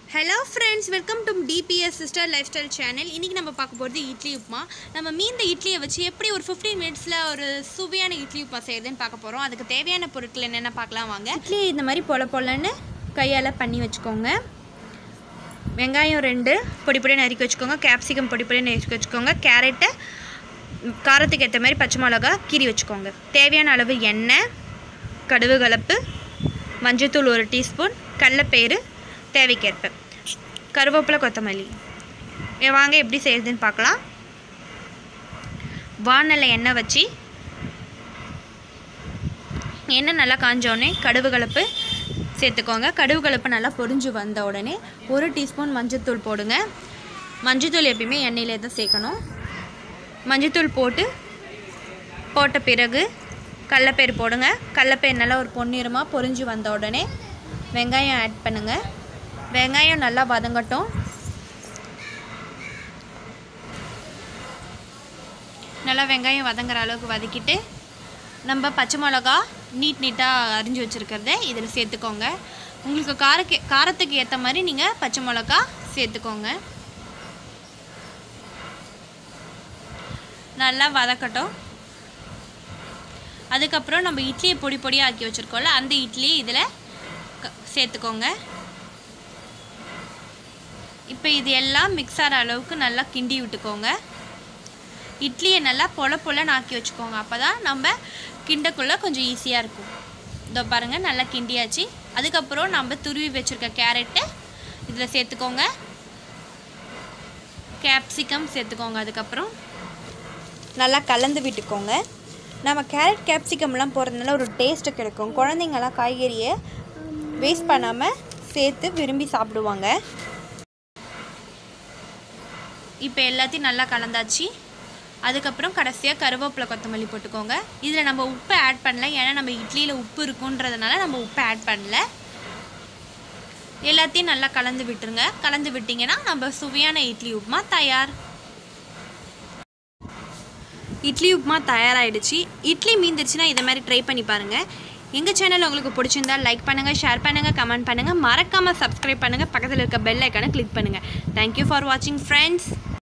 hello friends welcome to DBS sister lifestyle channel இன்றைக்கி நம்ம பார்க்க போகிறது இட்லி உப்புமா நம்ம மீந்த இட்லியை வச்சு எப்படி ஒரு ஃபிஃப்டீன் மினிட்ஸில் ஒரு சுவையான இட்லி உப்புமா செய்யுதுன்னு பார்க்க போகிறோம் அதுக்கு தேவையான பொருட்கள் என்னென்ன பார்க்கலாம் வாங்க இட்லி இந்த மாதிரி பொல பொலன்னு கையால் பண்ணி வச்சுக்கோங்க வெங்காயம் ரெண்டு பொடி பொடி நறுக்கி வச்சுக்கோங்க கேப்சிகம் பொடி பொடி நறுக்கி வச்சுக்கோங்க கேரட்டை காரத்துக்கு ஏற்ற மாதிரி பச்சை மிளகா கீறி வச்சுக்கோங்க தேவையான அளவு எண்ணெய் கடுகு கலப்பு மஞ்சத்தூள் ஒரு டீஸ்பூன் கடலப்பயிறு தேவைக்கேற்ப கருவேப்பிலை கொத்தமல்லி இதை வாங்க எப்படி செய்யறதுன்னு பார்க்கலாம் வானலில் எண்ணெய் வச்சு எண்ணெய் நல்லா காஞ்சோடனே கடுகு கலப்பு சேர்த்துக்கோங்க கடுகு கலப்பு நல்லா பொரிஞ்சு வந்த உடனே ஒரு டீஸ்பூன் மஞ்சத்தூள் போடுங்க மஞ்சத்தூள் எப்பயுமே எண்ணெயிலே தான் சேர்க்கணும் மஞ்சத்தூள் போட்டு போட்ட பிறகு கடலப்பயிறு போடுங்க கடலப்பயிறு நல்லா ஒரு பொன்னிறமாக பொரிஞ்சு வந்த உடனே வெங்காயம் ஆட் பண்ணுங்கள் வெங்காயம் நல்லா வதங்கட்டும் நல்லா வெங்காயம் வதங்குற அளவுக்கு வதக்கிட்டு நம்ம பச்சை மிளகா நீட் நீட்டாக அரிஞ்சு வச்சுருக்கிறத இதில் சேர்த்துக்கோங்க உங்களுக்கு காரக்கு காரத்துக்கு ஏற்ற மாதிரி நீங்கள் பச்சை மிளகா சேர்த்துக்கோங்க நல்லா வதக்கட்டும் அதுக்கப்புறம் நம்ம இட்லியை பொடி பொடியாக ஆக்கி வச்சுருக்கோம்ல அந்த இட்லி இதில் க- சேர்த்துக்கோங்க இப்போ இது எல்லாம் மிக்ஸ் ஆகிற அளவுக்கு நல்லா கிண்டி விட்டுக்கோங்க இட்லியை நல்லா பொல பொலன்னு ஆக்கி வச்சுக்கோங்க அப்போ தான் நம்ம கிண்டக்குள்ளே கொஞ்சம் ஈஸியாக இருக்கும் இதோ பாருங்கள் நல்லா கிண்டியாச்சு அதுக்கப்புறம் நம்ம துருவி வச்சுருக்க கேரட்டு இதில் சேர்த்துக்கோங்க கேப்சிகம் சேர்த்துக்கோங்க அதுக்கப்புறம் நல்லா கலந்து விட்டுக்கோங்க நம்ம கேரட் கேப்சிகம்லாம் போடுறதுனால ஒரு டேஸ்ட்டு கிடைக்கும் குழந்தைங்கலாம் காய்கறியை வேஸ்ட் பண்ணாமல் சேர்த்து விரும்பி சாப்பிடுவாங்க இப்போ எல்லாத்தையும் நல்லா கலந்தாச்சு அதுக்கப்புறம் கடைசியாக கருவேப்பிலை கொத்தமல்லி போட்டுக்கோங்க இதில் நம்ம உப்பு ஆட் பண்ணல ஏன்னா நம்ம இட்லியில் உப்பு இருக்குன்றதுனால நம்ம உப்பு ஆட் பண்ணல எல்லாத்தையும் நல்லா கலந்து விட்டுருங்க கலந்து விட்டிங்கன்னா நம்ம சுவையான இட்லி உப்புமா தயார் இட்லி உப்புமா தயாராகிடுச்சு இட்லி மீந்துருச்சுன்னா இதை மாதிரி ட்ரை பண்ணி பாருங்கள் எங்கள் சேனல் உங்களுக்கு பிடிச்சிருந்தா லைக் பண்ணுங்கள் ஷேர் பண்ணுங்கள் கமெண்ட் பண்ணுங்கள் மறக்காமல் சப்ஸ்கிரைப் பண்ணுங்கள் பக்கத்தில் இருக்க பெல் ஐக்கானை கிளிக் பண்ணுங்கள் தேங்க்யூ ஃபார் வாட்சிங் ஃப்ரெண்ட்ஸ்